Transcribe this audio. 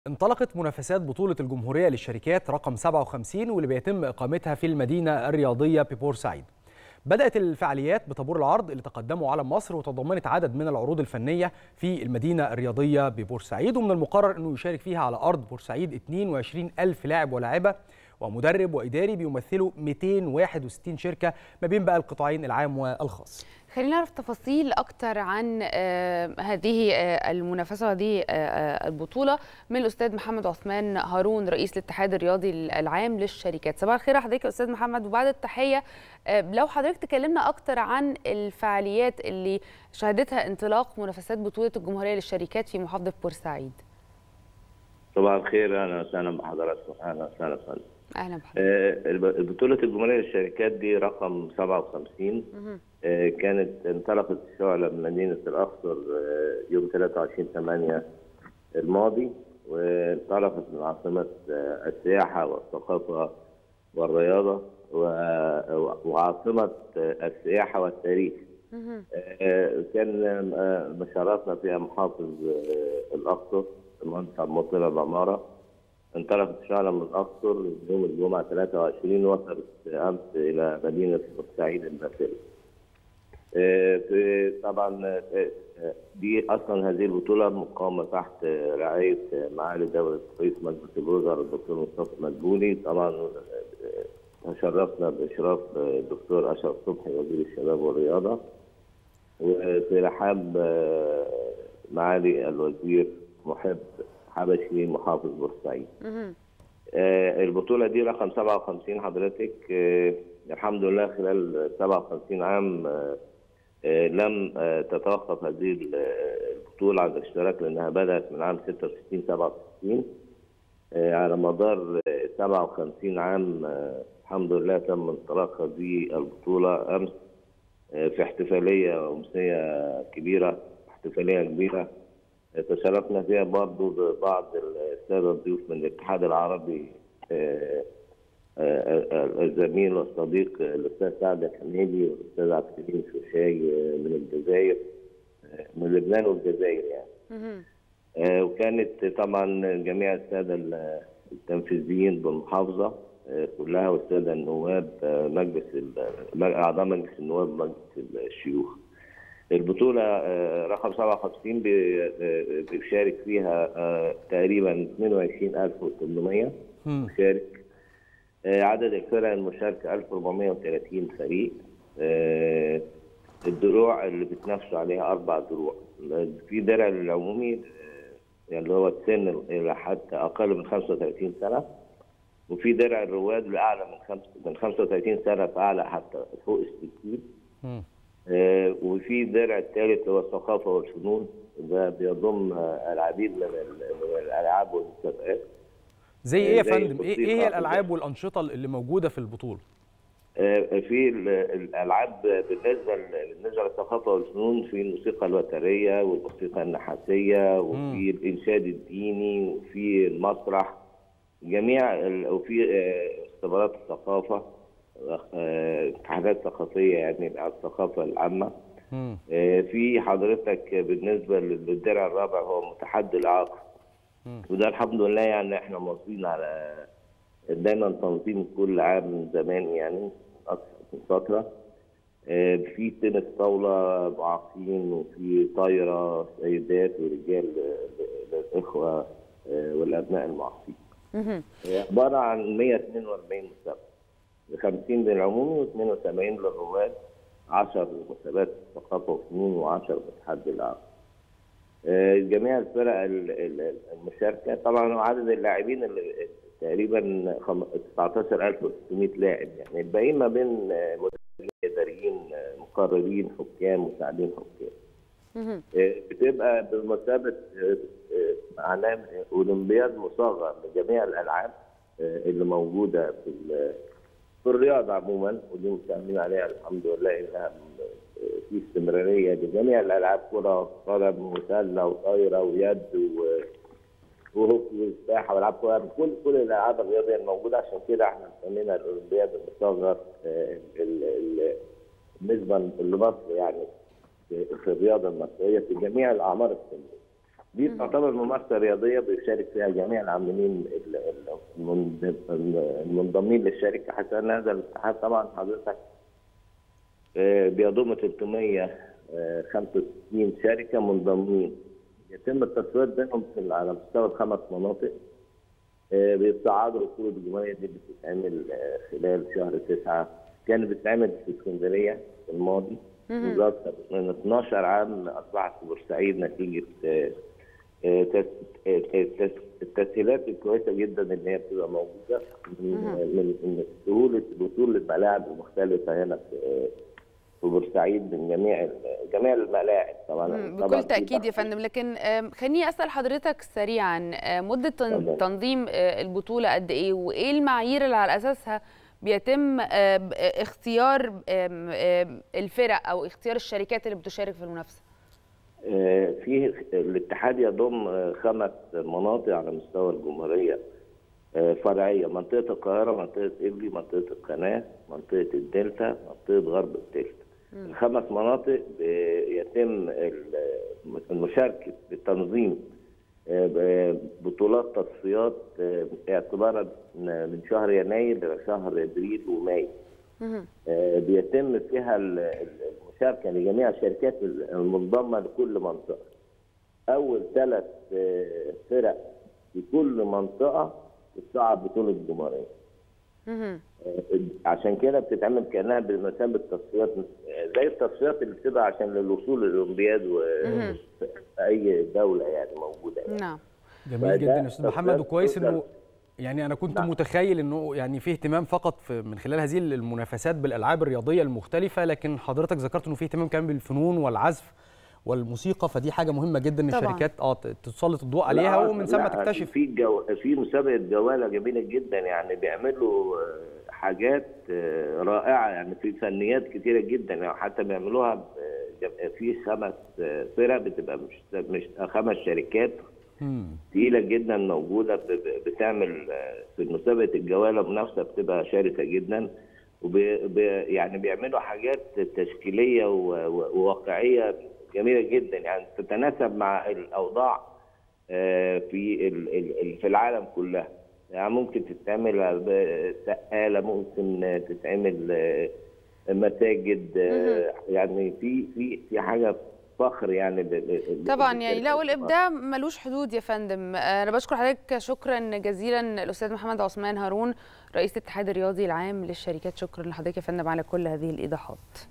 انطلقت منافسات بطولة الجمهورية للشركات رقم 57 واللي بيتم إقامتها في المدينة الرياضية ببورسعيد. بدأت الفعاليات بطابور العرض اللي تقدموا علم مصر وتضمنت عدد من العروض الفنية في المدينة الرياضية ببورسعيد ومن المقرر أنه يشارك فيها على أرض بورسعيد 22 ألف لاعب ولاعبة ومدرب وإداري بيمثلوا 261 شركة ما بين بقى القطاعين العام والخاص. خلينا نعرف تفاصيل اكتر عن آه هذه آه المنافسه وهذه آه البطوله من الاستاذ محمد عثمان هارون رئيس الاتحاد الرياضي العام للشركات صباح الخير حضرتك يا استاذ محمد وبعد التحيه لو حضرتك تكلمنا اكتر عن الفعاليات اللي شهدتها انطلاق منافسات بطوله الجمهوريه للشركات في محافظه بورسعيد صباح الخير اهلا وسهلا بحضراتكم اهلا وسهلا فندم اهلا بحضرتك بطوله الجمهوريه للشركات دي رقم 57 آه كانت انطلقت الشعله من مدينه الاقصر آه يوم 23 8 الماضي وانطلقت من عاصمه آه السياحه والثقافه والرياضه وعاصمه السياحه والتاريخ كان مشاركنا فيها محافظ الاقصر المهندس عبد المطلب العماره انطلقت الشعلة من الأقصر يوم الجمعة 23 وصلت أمس إلى مدينة بورسعيد المثل. طبعا دي أصلا هذه البطولة مقامة تحت رعاية معالي دولة رئيس مجلس الوزراء الدكتور مصطفى مدبولي طبعا تشرفنا بإشراف الدكتور أشرف صبحي وزير الشباب والرياضة وفي رحاب معالي الوزير محب حبشي محافظ بورسعيد. آه البطوله دي رقم 57 حضرتك آه الحمد لله خلال 57 عام آه آه لم آه تتوقف هذه البطوله عن الاشتراك لانها بدات من عام 66 67 آه على مدار 57 عام آه الحمد لله تم انطلاقها بالبطوله امس آه في احتفاليه امسيه كبيره احتفاليه كبيره تشرفنا فيها برضه ببعض الساده الضيوف من الاتحاد العربي الزميل والصديق الاستاذ سعد الحميدي والاستاذ عبد الكريم شوشاي من الجزائر من لبنان والجزائر يعني. وكانت طبعا جميع الساده التنفيذيين بالمحافظه كلها والساده النواب مجلس اعضاء مجلس النواب مجلس الشيوخ. البطولة رقم 57 بيشارك فيها تقريبا 22800 مشارك عدد الفرق المشاركة 1430 فريق الدروع اللي بتنافسوا عليها أربع دروع في درع للعمومي اللي هو السن إلى حتى أقل من 35 سنة وفي درع الرواد لأعلى من خمس من 35 سنة فأعلى حتى فوق ال 60 آه وفي درع الثالث اللي هو الثقافه والفنون ده بيضم آه العديد من, من الالعاب والمسابقات زي ايه يا فندم؟ ايه ايه هي الالعاب والانشطه اللي موجوده في البطوله؟ آه في الالعاب بالنسبه بالنسبه للثقافه والفنون في الموسيقى الوتريه والموسيقى النحاسيه وفي الانشاد الديني وفي المسرح جميع وفي اختبارات الثقافه اتحادات ثقافيه يعني الثقافه العامه آه في حضرتك بالنسبه للدرع الرابع هو متحدي الاعاقه وده الحمد لله يعني احنا مواظبين على دايما تنظيم كل عام من زمان يعني من فتره آه في تنس طاوله معاقين وفي طايره سيدات ورجال للاخوه آه والابناء المعاقين عباره عن 142 مسابقه 50 للعمومي و72 للرواد 10 مسابقات ثقافه وفنون و10 بتحدي العرب. جميع الفرق المشاركه طبعا عدد اللاعبين اللي تقريبا 19600 لاعب يعني الباقيين ما بين مدربين اداريين مقررين حكام مساعدين حكام. بتبقى بمثابه معناه اولمبياد مصغر لجميع الالعاب اللي موجوده في في الرياضة عموما ودي مستعملين عليها الحمد لله انها في استمرارية لجميع الألعاب كرة قدم وسلة وطايرة ويد وهوكي وسباحة والعاب كرة كل كل الألعاب الرياضية الموجودة عشان كده احنا سمينا الأولمبياد المصغر بالنسبة لمصر يعني في الرياضة المصرية في جميع الأعمار السنية. دي تعتبر ممارسه رياضيه بيشارك فيها جميع العاملين ال- ال- المن- المنضمين للشركه حتى ان هذا الاتحاد طبعا حضرتك آه، بيضم 365 شركه منضمين يتم التصويت بينهم في- على مستوى الخمس مناطق آه، بيتصعدوا بطولة الجمهورية دي بتتعمل آه، خلال شهر تسعة كانت بتتعمل في اسكندرية في الماضي بالظبط من 12 عام أصبحت في بورسعيد نتيجة آه، آه، تس- آه، آه، تس- التسهيلات الكويسة جدا اللي هي بتبقى موجودة من من من سهولة وصول الملاعب المختلفة هنا في آه، في بورسعيد من جميع ال- جميع الملاعب طبعا مم، طبعاً بكل في تأكيد يا ضغط فندم لكن آم، خليني أسأل حضرتك سريعا آه، مدة تن- اتفضل. تنظيم آه، البطولة قد إيه وإيه المعايير اللي على أساسها بيتم آه، ب- آه، اختيار آم، آم، الفرق أو اختيار الشركات اللي بتشارك في المنافسة آه، في الاتحاد يضم آه، خمس مناطق على مستوى الجمهورية آه، فرعية منطقة القاهرة منطقة إبلي منطقة القناة منطقة الدلتا منطقة غرب الدلتا الخمس مناطق آه، يتم ال- المشاركة بالتنظيم آه، ب- بطولات تصفيات آه، اعتبارا من شهر يناير إلى شهر ابريل ومايو مهم. آه، بيتم فيها ال- ال- المشاركه لجميع الشركات المنضمه لكل منطقه. اول ثلاث فرق في كل منطقه بتصعد بطوله الجمهوريه. مهم. آه، عشان كده بتتعمل كانها بمثابه تصفيات آه، زي التصفيات اللي بتبقى عشان للوصول للاولمبياد مهم. في اي دوله يعني موجوده يعني. نعم جميل فده جدا يا استاذ تصفيات محمد وكويس توصل- انه يعني انا كنت نعم. متخيل انه يعني فيه اهتمام فقط في من خلال هذه المنافسات بالالعاب الرياضيه المختلفه لكن حضرتك ذكرت انه فيه اهتمام كمان بالفنون والعزف والموسيقى فدي حاجه مهمه جدا ان طبعاً. الشركات اه تسلط الضوء عليها لا، ومن ثم لا، تكتشف في جو... في مسابقه جواله جميله جدا يعني بيعملوا آه، حاجات آه، رائعه يعني في فنيات كتيره جدا يعني حتى بيعملوها ب- جم- في خمس آه، فرق بتبقى مش مش خمس شركات مم. تقيله جدا موجوده ب- ب- بتعمل آه، في مسابقه الجواله منافسه بتبقى شرسه جدا وب... ب... يعني بيعملوا حاجات تشكيليه و... و- وواقعيه جميله جدا يعني تتناسب مع الاوضاع آه، في ال... ال... ال- في العالم كلها يعني ممكن تتعمل ب- سقاله ممكن تتعمل آه، مساجد آه، يعني في في في حاجه فخر يعني ب... ب... طبعا يعني لا بالشركات والابداع ملوش حدود يا فندم انا بشكر حضرتك شكرا جزيلا الاستاذ محمد عثمان هارون رئيس الاتحاد الرياضي العام للشركات شكرا لحضرتك يا فندم على كل هذه الايضاحات